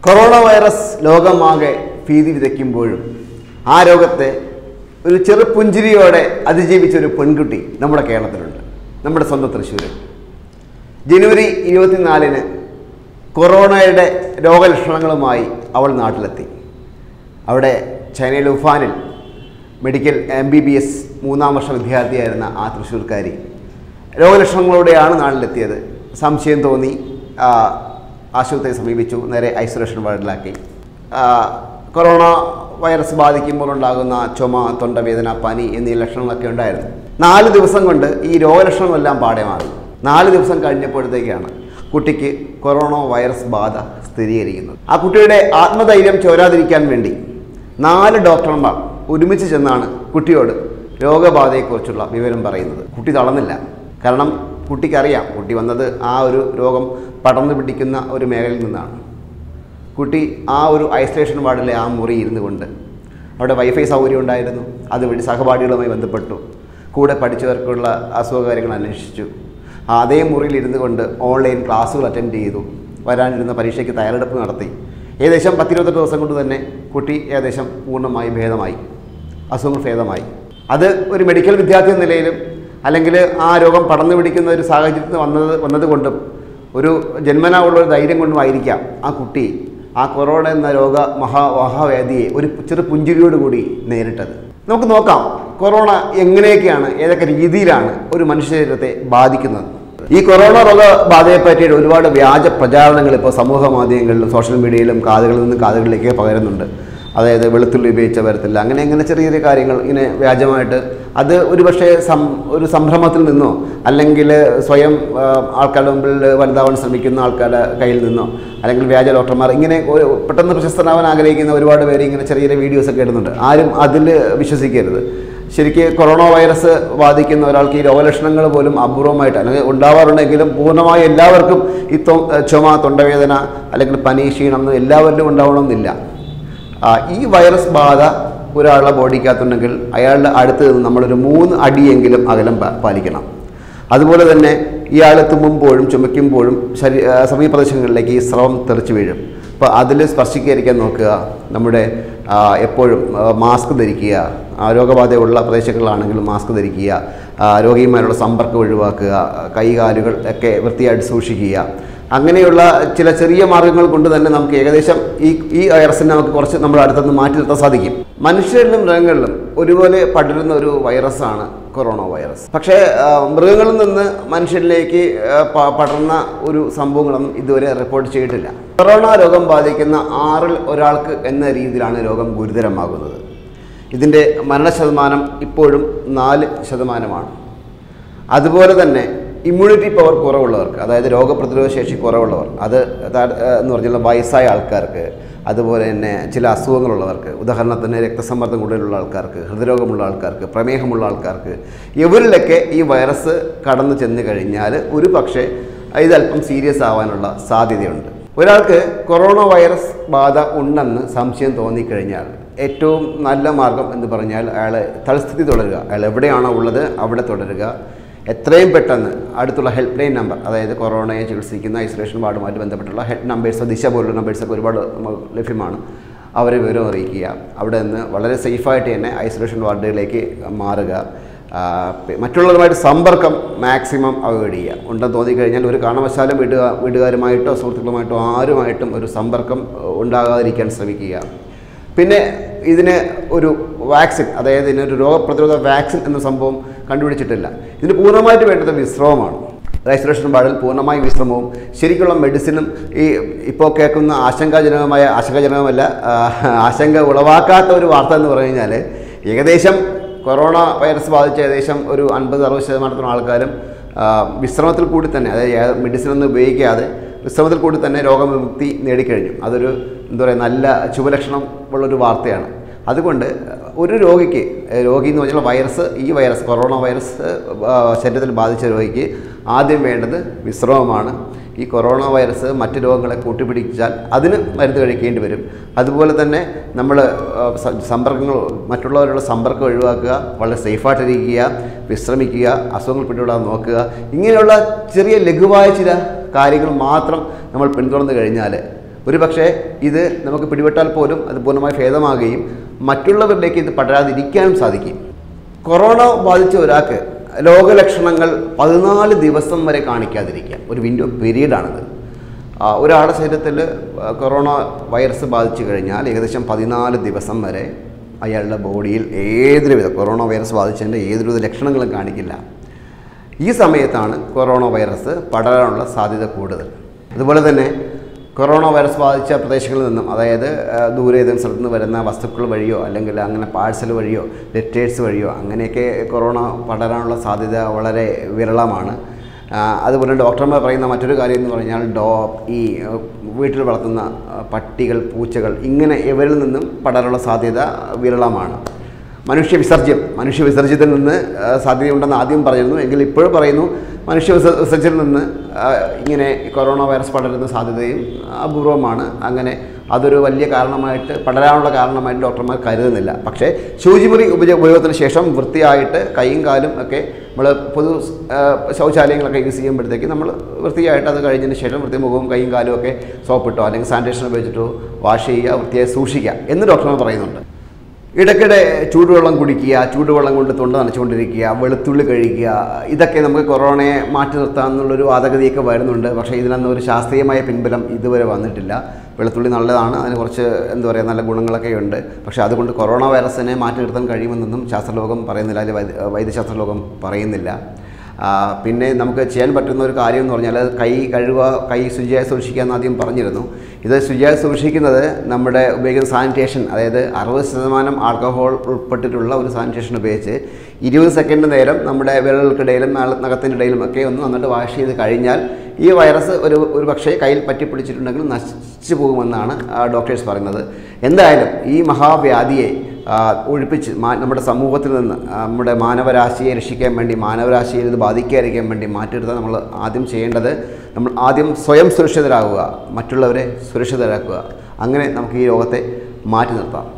corona virus ലോകമാകെ ഭീതി വിതയ്ക്കുമ്പോഴും ആ രോഗത്തെ ഒരു ചെറു പുഞ്ചിരിയോടെ അതിജീവിച്ച ഒരു പെൺകുട്ടി നമ്മുടെ കേരളത്തിലുണ്ട് നമ്മുടെ സ്വന്തം തൃശ്ശൂർ ജനുവരി ഇരുപത്തിനാലിന് കൊറോണയുടെ രോഗലക്ഷണങ്ങളുമായി അവൾ നാട്ടിലെത്തി അവിടെ ചൈനയിലെ ഉഫാനിൽ medical M B B S മൂന്നാം വർഷ വിദ്യാർത്ഥിയായിരുന്ന ആ തൃശ്ശൂർക്കാരി രോഗലക്ഷണങ്ങളോടെയാണ് നാട്ടിലെത്തിയത് സംശയം തോന്നി ആ, ആശുപത്രിയെ സമീപിച്ചു നേരെ ഐസൊലേഷൻ വാർഡിലാക്കി ആ, കൊറോണ വൈറസ് ബാധിക്കുമ്പോൾ ഉണ്ടാകുന്ന ചുമ തൊണ്ടവേദന പനി എന്നീ ലക്ഷണങ്ങളൊക്കെ ഉണ്ടായിരുന്നു നാല് ദിവസം കൊണ്ട് ഈ രോഗലക്ഷണങ്ങളെല്ലാം പാടെ മാറി നാല് ദിവസം കഴിഞ്ഞപ്പോഴത്തേക്കാണ് കുട്ടിക്ക് കൊറോണ വൈറസ് ബാധ സ്ഥിരീകരിക്കുന്നത് ആ കുട്ടിയുടെ ആത്മധൈര്യം ചോരാതിരിക്കാൻ വേണ്ടി നാല് ഡോക്ടർമാർ ഒരുമിച്ച് ചെന്നാണ് കുട്ടിയോട് രോഗബാധയെക്കുറിച്ചുള്ള വിവരം പറയുന്നത് കുട്ടി തളർന്നില്ല കാരണം കുട്ടിക്കറിയാം കുട്ടി വന്നത് ആ ഒരു രോഗം പടർന്നു പിടിക്കുന്ന ഒരു മേഖലയിൽ നിന്നാണ് കുട്ടി ആ ഒരു ഐസൊലേഷൻ വാർഡിലെ ആ മുറി ഇരുന്നു കൊണ്ട് അവിടെ വൈഫൈ സൗകര്യം ഉണ്ടായിരുന്നു അതുവഴി സഹപാഠികളുമായി ബന്ധപ്പെട്ടു കൂടെ പഠിച്ചവർക്കുള്ള അസുഖകാര്യങ്ങൾ അന്വേഷിച്ചു ആ അതേ മുറിയിൽ ഇരുന്നു കൊണ്ട് ഓൺലൈൻ ക്ലാസ്സുകൾ അറ്റൻഡ് ചെയ്തു വരാനിരുന്ന പരീക്ഷയ്ക്ക് തയ്യാറെടുപ്പ് നടത്തി ഏകദേശം പത്തിരുപത്തെട്ട് ദിവസം കൊണ്ട് തന്നെ കുട്ടി ഏകദേശം പൂർണ്ണമായി ഭേദമായി അസുഖങ്ങൾ ഭേദമായി അത് ഒരു മെഡിക്കൽ വിദ്യാർത്ഥി എന്ന നിലയിലും അല്ലെങ്കിൽ ആ രോഗം പടർന്നു പിടിക്കുന്ന ഒരു സാഹചര്യത്തിൽ വന്നത് വന്നതുകൊണ്ടും ഒരു ജന്മനാ ഉള്ള ഒരു ധൈര്യം കൊണ്ടും ആയിരിക്കാം ആ കുട്ടി ആ കൊറോണ എന്ന രോഗ മഹാ മഹാവ്യാധിയെ ഒരു ചെറു പുഞ്ചിരിയോടുകൂടി നേരിട്ടത് നമുക്ക് നോക്കാം കൊറോണ എങ്ങനെയൊക്കെയാണ് ഏതൊക്കെ രീതിയിലാണ് ഒരു മനുഷ്യ ശരീരത്തെ ബാധിക്കുന്നത് ഈ കൊറോണ രോഗബാധയെ പറ്റിയിട്ട് ഒരുപാട് വ്യാജ പ്രചാരണങ്ങൾ ഇപ്പോൾ സമൂഹ മാധ്യമങ്ങളിലും സോഷ്യൽ മീഡിയയിലും കാതുകളിൽ നിന്ന് കാതുകളിലേക്ക് പകരുന്നുണ്ട് അതായത് വെളുത്തുള്ളി ഉപയോഗിച്ച വരത്തില്ല അങ്ങനെ അങ്ങനെ ചെറിയ ചെറിയ കാര്യങ്ങൾ ഇങ്ങനെ വ്യാജമായിട്ട് അത് ഒരു പക്ഷേ സം ഒരു സംഭ്രമത്തിൽ നിന്നോ അല്ലെങ്കിൽ സ്വയം ആ, ആൾക്കാരുടെ മുമ്പിൽ വലുതാവാൻ ശ്രമിക്കുന്ന ആൾക്കാരുടെ കയ്യിൽ നിന്നോ അല്ലെങ്കിൽ വ്യാജ ഡോക്ടർമാർ ഇങ്ങനെ ഒരു പെട്ടെന്ന് പ്രശസ്തനാവാൻ ആഗ്രഹിക്കുന്ന ഒരുപാട് പേര് ഇങ്ങനെ ചെറിയ ചെറിയ വീഡിയോസൊക്കെ ഇടുന്നുണ്ട് ആരും അതിൽ വിശ്വസിക്കരുത് ശരിക്ക് കൊറോണ വൈറസ് ബാധിക്കുന്ന ഒരാൾക്ക് ഈ രോഗലക്ഷണങ്ങൾ പോലും അപൂർവമായിട്ട് അല്ലെങ്കിൽ ഉണ്ടാവാറുണ്ടെങ്കിലും പൂർണ്ണമായി എല്ലാവർക്കും ഈ തൊ ചുമ തൊണ്ടവേദന അല്ലെങ്കിൽ പനി ക്ഷീണം ഒന്നും എല്ലാവരിലും ഉണ്ടാവണമെന്നില്ല ആ, ഈ വൈറസ് ബാധ ഒരാളുടെ ബോഡിക്കകത്തുണ്ടെങ്കിൽ അയാളുടെ അടുത്ത് നിന്ന് നമ്മളൊരു മൂന്ന് അടിയെങ്കിലും അകലം പാ- പാലിക്കണം അതുപോലെ തന്നെ ഇയാൾ തുമ്മുമ്പോഴും ചുമയ്ക്കുമ്പോഴും ശരീ ആ, സമീപപ്രദേശങ്ങളിലേക്ക് ഈ സ്രവം തെറിച്ച് വീഴും അപ്പോൾ അതിൽ സ്പർശിക്കാതിരിക്കാൻ നോക്കുക നമ്മുടെ ആ, എപ്പോഴും ആ, മാസ്ക് ധരിക്കുക ആ, രോഗബാധയുള്ള പ്രദേശങ്ങളിലാണെങ്കിൽ മാസ്ക് ധരിക്കുക ആ, രോഗിയുമായുള്ള സമ്പർക്കം ഒഴിവാക്കുക കൈകാലുകൾ ഒക്കെ വൃത്തിയായിട്ട് സൂക്ഷിക്കുക അങ്ങനെയുള്ള ചില ചെറിയ മാർഗങ്ങൾ കൊണ്ട് തന്നെ നമുക്ക് ഏകദേശം ഈ ഈ വൈറസിനെ നമുക്ക് കുറച്ച് നമ്മുടെ അടുത്തുനിന്ന് മാറ്റി നിർത്താൻ സാധിക്കും മനുഷ്യരിലും മൃഗങ്ങളിലും ഒരുപോലെ പടരുന്ന ഒരു വൈറസാണ് കൊറോണ വൈറസ് പക്ഷേ ആ, മൃഗങ്ങളിൽ നിന്ന് മനുഷ്യരിലേക്ക് ആ, പ- പടർന്ന ഒരു സംഭവങ്ങളൊന്നും ഇതുവരെ റിപ്പോർട്ട് ചെയ്തിട്ടില്ല കൊറോണ രോഗം ബാധിക്കുന്ന ആറിൽ ഒരാൾക്ക് എന്ന രീതിയിലാണ് രോഗം ഗുരുതരമാകുന്നത് ഇതിൻ്റെ മരണശതമാനം ഇപ്പോഴും നാല് ശതമാനമാണ് അതുപോലെ തന്നെ ഇമ്മ്യൂണിറ്റി പവർ കുറവുള്ളവർക്ക് അതായത് രോഗപ്രതിരോധ ശേഷി കുറവുള്ളവർ അത് താ- ഏഹ് എന്ന് പറഞ്ഞാൽ വയസ്സായ ആൾക്കാർക്ക് അതുപോലെ തന്നെ ചില അസുഖങ്ങളുള്ളവർക്ക് ഉദാഹരണത്തിന് രക്തസമ്മർദ്ദം കൂടുതലുള്ള ആൾക്കാർക്ക് ഹൃദയരോഗമുള്ള ആൾക്കാർക്ക് പ്രമേഹമുള്ള ആൾക്കാർക്ക് ഇവരിലൊക്കെ ഈ വൈറസ് കടന്നു ചെന്ന് കഴിഞ്ഞാൽ ഒരു പക്ഷേ ഇതല്പം സീരിയസ് ആവാനുള്ള സാധ്യതയുണ്ട് ഒരാൾക്ക് കൊറോണ വൈറസ് ബാധ ഉണ്ടെന്ന് സംശയം തോന്നിക്കഴിഞ്ഞാൽ ഏറ്റവും നല്ല മാർഗം എന്ന് പറഞ്ഞാൽ അയാൾ തൽസ്ഥിതി തുടരുക അയാൾ എവിടെയാണോ ഉള്ളത് അവിടെ തുടരുക എത്രയും പെട്ടെന്ന് അടുത്തുള്ള ഹെൽപ്പ് ലൈൻ നമ്പർ അതായത് കൊറോണയെ ചികിത്സിക്കുന്ന ഐസൊലേഷൻ വാർഡുമായിട്ട് ബന്ധപ്പെട്ടുള്ള ഹെൽപ്പ് നമ്പേഴ്സ് ദിശ പോലുള്ള നമ്പേഴ്സൊക്കെ ഒരുപാട് നമുക്ക് ലഭ്യമാണ് അവരെ വിവരം അറിയിക്കുക അവിടെ നിന്ന് വളരെ സേഫായിട്ട് തന്നെ ഐസൊലേഷൻ വാർഡുകളിലേക്ക് മാറുക ആ, പി- മറ്റുള്ളവരുമായിട്ട് സമ്പർക്കം മാക്സിമം അവോയ്ഡ് ചെയ്യുക ഉണ്ടെന്ന് തോന്നിക്കഴിഞ്ഞാൽ ഒരു കാരണവശാലും വീട്ടുക വീട്ടുകാരുമായിട്ടോ സുഹൃത്തുക്കളുമായിട്ടോ ആരുമായിട്ടും ഒരു സമ്പർക്കം ഏഹ്, ഉണ്ടാകാതിരിക്കാൻ ശ്രമിക്കുക പിന്നെ ഇതിന് ഒരു വാക്സിൻ അതായത് ഇതിനൊരു രോഗപ്രതിരോധ വാക്സിൻ എന്ന സംഭവം കണ്ടുപിടിച്ചിട്ടില്ല ഇതിന് പൂർണ്ണമായിട്ട് വേണ്ടത് വിശ്രമമാണ് ഐസൊലേഷൻ വാർഡിൽ പൂർണ്ണമായ വിശ്രമവും ശരിക്കുള്ള മെഡിസിനും ഈ ഇപ്പോൾ കേൾക്കുന്ന ആശങ്കാജനകമായ ആശങ്കാജനകമല്ല ആ, ആശങ്ക ഉളവാക്കാത്ത ഒരു വാർത്ത എന്ന് പറഞ്ഞു കഴിഞ്ഞാൽ ഏകദേശം കൊറോണ വൈറസ് ബാധിച്ച ഏകദേശം ഒരു അൻപത് അറുപത് ശതമാനത്തോളം ആൾക്കാരും ആ, വിശ്രമത്തിൽ കൂടി തന്നെ അതായത് മെഡിസിൻ ഒന്നും ഉപയോഗിക്കാതെ വിശ്രമത്തിൽ കൂടി തന്നെ രോഗവിമുക്തി നേടിക്കഴിഞ്ഞു അതൊരു എന്താ പറയുക നല്ല ശുഭലക്ഷണം ഉള്ളൊരു വാർത്തയാണ് അതുകൊണ്ട് ഒരു രോഗിക്ക് ഏഹ് രോഗി എന്ന് പറഞ്ഞാൽ വൈറസ് ഈ വൈറസ് കൊറോണ വൈറസ് ആ, ശരീരത്തിൽ ബാധിച്ച രോഗിക്ക് ആദ്യം വേണ്ടത് വിശ്രമമാണ് ഈ കൊറോണ വൈറസ് മറ്റ് രോഗങ്ങളെ കൂട്ടിപ്പിടിച്ചാൽ അതിന് മരുന്ന് കഴിക്കേണ്ടി വരും അതുപോലെ തന്നെ നമ്മൾ സമ്പർക്കങ്ങൾ മറ്റുള്ളവരുടെ സമ്പർക്കം ഒഴിവാക്കുക വളരെ സേഫായിട്ടിരിക്കുക വിശ്രമിക്കുക അസുഖങ്ങൾ പിടിപെടാൻ നോക്കുക ഇങ്ങനെയുള്ള ചെറിയ ലഘുവായ ചില കാര്യങ്ങൾ മാത്രം നമ്മൾ പിന്തുടർന്ന് കഴിഞ്ഞാൽ ഒരു പക്ഷേ ഇത് നമുക്ക് പിടിപെട്ടാൽ പോലും അത് പൂർണ്ണമായി ഭേദമാകുകയും മറ്റുള്ളവരിലേക്ക് ഇത് പടരാതിരിക്കാനും സാധിക്കും കൊറോണ ബാധിച്ച ഒരാൾക്ക് രോഗലക്ഷണങ്ങൾ പതിനാല് ദിവസം വരെ കാണിക്കാതിരിക്കാം ഒരു വിൻഡോ പീരീഡാണിത് ആ, ഒരാളുടെ ശരീരത്തിൽ ആ, കൊറോണ വൈറസ് ബാധിച്ചു കഴിഞ്ഞാൽ ഏകദേശം പതിനാല് ദിവസം വരെ അയാളുടെ ബോഡിയിൽ ഏതൊരു വിധ കൊറോണ വൈറസ് ബാധിച്ചതിൻ്റെ ഏതൊരു ലക്ഷണങ്ങളും കാണിക്കില്ല ഈ സമയത്താണ് കൊറോണ വൈറസ് പടരാനുള്ള സാധ്യത കൂടുതൽ അതുപോലെ തന്നെ കൊറോണ വൈറസ് ബാധിച്ച പ്രദേശങ്ങളിൽ നിന്നും അതായത് ആ, ദൂരെ ഏതെങ്കിലും സ്ഥലത്ത് നിന്ന് വരുന്ന വസ്തുക്കൾ വഴിയോ അല്ലെങ്കിൽ അങ്ങനെ പാഴ്സൽ വഴിയോ ലെറ്റേഴ്സ് വഴിയോ അങ്ങനെയൊക്കെ കൊറോണ പടരാനുള്ള സാധ്യത വളരെ വിരളമാണ് ആ, അതുപോലെ ഡോക്ടർമാർ പറയുന്ന മറ്റൊരു കാര്യം എന്ന് പറഞ്ഞാൽ ഡോ ഈ ആ, വീട്ടിൽ വളർത്തുന്ന ആ, പട്ടികൾ പൂച്ചകൾ ഇങ്ങനെ ഇവരിൽ നിന്നും പടരാനുള്ള സാധ്യത വിരളമാണ് മനുഷ്യ വിസർജ്യം മനുഷ്യ വിസർജ്യത്തിൽ നിന്ന് ആ, സാധ്യതയുണ്ടെന്ന് ആദ്യം പറഞ്ഞിരുന്നു എങ്കിൽ ഇപ്പോഴും പറയുന്നു മനുഷ്യ വിസ വിസർജ്യത്തിൽ നിന്ന് ആ, ഇങ്ങനെ കൊറോണ വൈറസ് പടരുന്ന സാധ്യതയും അപൂർവമാണ് അങ്ങനെ അതൊരു വലിയ കാരണമായിട്ട് പടരാനുള്ള കാരണമായിട്ട് ഡോക്ടർമാർ കരുതുന്നില്ല പക്ഷേ ശുചിമുറി ഉപജ ഉപയോഗത്തിന് ശേഷം വൃത്തിയായിട്ട് കൈയും കാലും ഒക്കെ നമ്മൾ പൊതു ആ, ശൗചാലയങ്ങളൊക്കെ യൂസ് ചെയ്യുമ്പോഴത്തേക്ക് നമ്മൾ വൃത്തിയായിട്ട് അത് കഴിഞ്ഞതിന് ശേഷം വൃത്തി മുഖവും കൈയും കാലും ഒക്കെ സോപ്പിട്ടോ അല്ലെങ്കിൽ സാനിറ്റേഷൻ ഉപയോഗിച്ചിട്ടോ വാഷ് ചെയ്യുക വൃത്തിയായി സൂക്ഷിക്കുക എന്ന് ഡോക്ടർമാർ പറയുന്നുണ്ട് ഇടയ്ക്കിടെ ചൂടുവെള്ളം കുടിക്കുക ചൂടുവെള്ളം കൊണ്ട് തൊണ്ട നനച്ചുകൊണ്ടിരിക്കുക വെളുത്തുള്ളി കഴിക്കുക ഇതൊക്കെ നമുക്ക് കൊറോണയെ മാറ്റി നിർത്താം എന്നുള്ളൊരു വാദഗതിയൊക്കെ വരുന്നുണ്ട് പക്ഷേ ഇതിനൊന്നും ഒരു ശാസ്ത്രീയമായ പിൻബലം ഇതുവരെ വന്നിട്ടില്ല വെളുത്തുള്ളി നല്ലതാണ് അതിന് കുറച്ച് എന്താ പറയുക നല്ല ഗുണങ്ങളൊക്കെ ഉണ്ട് പക്ഷേ അതുകൊണ്ട് കൊറോണ വൈറസിനെ മാറ്റി നിർത്താൻ കഴിയുമെന്നൊന്നും ശാസ്ത്രലോകം പറയുന്നില്ല അല്ലെങ്കിൽ വൈദ്യ വൈദ്യശാസ്ത്രലോകം പറയുന്നില്ല ആ, പിന്നെ നമുക്ക് ചെയ്യാൻ പറ്റുന്ന ഒരു കാര്യം എന്ന് പറഞ്ഞാൽ അത് കൈ കഴുകുക കൈ ശുചിയായി സൂക്ഷിക്കുക എന്ന് ആദ്യം പറഞ്ഞിരുന്നു ഇത് ശുചിയായി സൂക്ഷിക്കുന്നത് നമ്മുടെ ഉപയോഗിക്കുന്ന സാനിറ്റേഷൻ അതായത് അറുപത് ശതമാനം ആൽക്കഹോൾ ഉൾപ്പെട്ടിട്ടുള്ള ഒരു സാനിറ്റേഷൻ ഉപയോഗിച്ച് ഇരുപത് സെക്കൻഡ് നേരം നമ്മുടെ വിരലുകൾക്കിടയിലും നാള- നഖത്തിനിടയിലും ഒക്കെ ഒന്ന് നന്നായിട്ട് വാഷ് ചെയ്ത് കഴിഞ്ഞാൽ ഈ വൈറസ് ഒരു ഒരു പക്ഷേ കയ്യിൽ പറ്റിപ്പിടിച്ചിട്ടുണ്ടെങ്കിൽ നശിച്ചു പോകുമെന്നാണ് ഡോക്ടേഴ്സ് പറയുന്നത് എന്തായാലും ഈ മഹാവ്യാധിയെ ആ, ഒഴിപ്പിച്ച് മാ- നമ്മുടെ സമൂഹത്തിൽ നിന്ന് ആ, നമ്മുടെ മാനവരാശിയെ രക്ഷിക്കാൻ വേണ്ടി മാനവരാശിയെ ഇത് ബാധിക്കാതിരിക്കാൻ വേണ്ടി മാറ്റിയെടുത്താൽ നമ്മൾ ആദ്യം ചെയ്യേണ്ടത് നമ്മൾ ആദ്യം സ്വയം സുരക്ഷിതരാകുക മറ്റുള്ളവരെ സുരക്ഷിതരാക്കുക അങ്ങനെ നമുക്ക് ഈ രോഗത്തെ മാറ്റി നിർത്താം